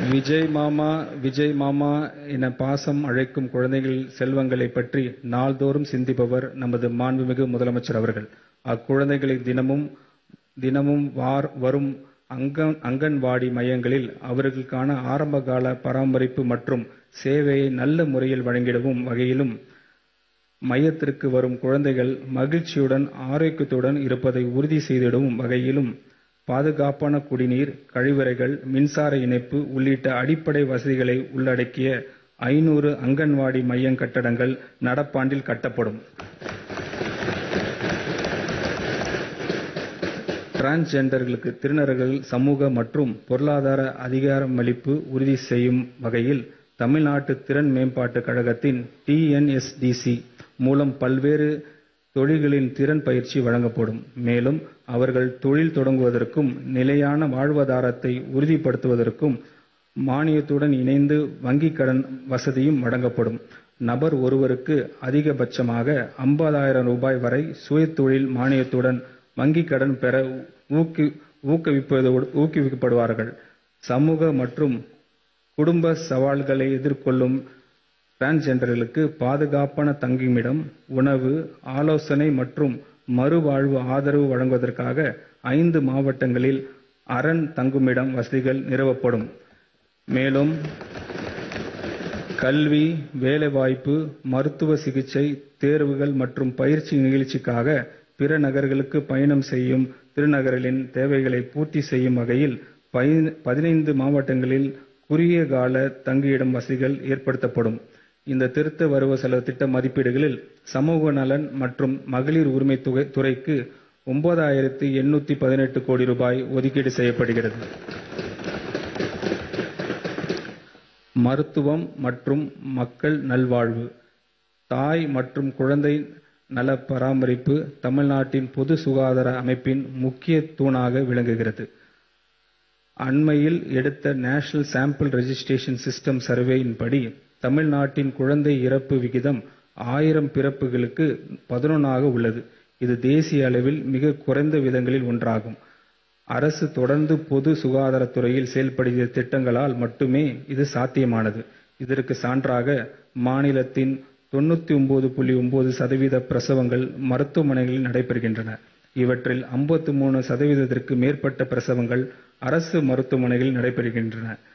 விஜய் மாமா விஜய் மாமா என பாசம் அழைக்கும் குழந்தைகள் செல்வங்களைப் பற்றி நாள்தோறும் சிந்திப்பவர் நமது மாண்புமிகு முதலமைச்சர் அவர்கள் அக்குழந்தைகளை தினமும் தினமும் வரும் அங்கன்வாடி மையங்களில் அவர்களுக்கான ஆரம்பகால பராமரிப்பு மற்றும் சேவையை நல்ல முறையில் வழங்கிடும் வகையிலும் மையத்திற்கு வரும் குழந்தைகள் மகிழ்ச்சியுடன் ஆரோக்கியத்துடன் இருப்பதை உறுதி செய்திடும் வகையிலும் பாதுகாப்பான குடிநீர் கழிவறைகள் மின்சார இணைப்பு உள்ளிட்ட அடிப்படை வசதிகளை உள்ளடக்கிய ஐநூறு அங்கன்வாடி மைய கட்டடங்கள் நடப்பாண்டில் கட்டப்படும் டிரான்ஸ்ஜெண்டர்களுக்கு திருநங்கைகள் சமூக மற்றும் பொருளாதார அதிகாரமளிப்பு உறுதி செய்யும் வகையில் தமிழ்நாடு திறன் மேம்பாட்டுக் கழகத்தின் டிஎன்எஸ்டிசி மூலம் பல்வேறு தொழில்களின் திறன் பயிற்சி வழங்கப்படும் மேலும் அவர்கள் தொழில் தொடங்குவதற்கும் நிலையான வாழ்வாதாரத்தை உறுதிப்படுத்துவதற்கும் மானியத்துடன் இணைந்து வங்கிக் கடன் வசதியும் வழங்கப்படும் நபர் ஒருவருக்கு அதிகபட்சமாக ஐம்பதாயிரம் ரூபாய் வரை சுயதொழில் மானியத்துடன் வங்கிக் கடன் பெற ஊக்குவிக்கப்படுவார்கள் சமூக மற்றும் குடும்ப சவால்களை எதிர்கொள்ளும் டிரான்ஸ்ஜெண்டர்களுக்கு பாதுகாப்பான தங்குமிடம் உணவு ஆலோசனை மற்றும் மறுவாழ்வு ஆதரவு வழங்குவதற்காக ஐந்து மாவட்டங்களில் அரண் தங்குமிடம் வசதிகள் நிறுவப்படும் மேலும் கல்வி வேலைவாய்ப்பு மருத்துவ சிகிச்சை தேர்வுகள் மற்றும் பயிற்சி நிகழ்ச்சிக்காக பிற நகர்களுக்கு பயணம் செய்யும் திருநங்கைகளின் தேவைகளை பூர்த்தி செய்யும் வகையில் பதினைந்து மாவட்டங்களில் குறுகிய கால தங்குமிட வசதிகள் ஏற்படுத்தப்படும் இந்த திருத்த வரவு செலவு திட்ட மதிப்பீடுகளில் சமூக நலன் மற்றும் மகளிர் உரிமை துறைக்கு ஒன்பதாயிரத்து எண்ணூத்தி பதினெட்டு கோடி ரூபாய் ஒதுக்கீடு செய்யப்படுகிறது மருத்துவம் மற்றும் மக்கள் நல்வாழ்வு தாய் மற்றும் குழந்தை நல பராமரிப்பு தமிழ்நாட்டின் பொது சுகாதார அமைப்பின் முக்கிய தூணாக விளங்குகிறது அண்மையில் எடுத்த நேஷனல் சாம்பிள் ரெஜிஸ்ட்ரேஷன் சிஸ்டம் சர்வேயின்படி தமிழ்நாட்டின் குழந்தை இறப்பு விகிதம் ஆயிரம் பிறப்புகளுக்கு பதினொன்றாக உள்ளது இது தேசிய அளவில் மிக குறைந்த விகிதங்களில் ஒன்றாகும் அரசு தொடர்ந்து பொது சுகாதாரத்துறையில் செயல்படுத்திய திட்டங்களால் மட்டுமே இது சாத்தியமானது இதற்கு சான்றாக மாநிலத்தின் தொண்ணூத்தி ஒன்பது புள்ளி ஒன்பது சதவீத பிரசவங்கள் மருத்துவமனைகளில் நடைபெறுகின்றன இவற்றில் ஐம்பத்து மூணு சதவீதத்திற்கு மேற்பட்ட பிரசவங்கள் அரசு மருத்துவமனைகளில் நடைபெறுகின்றன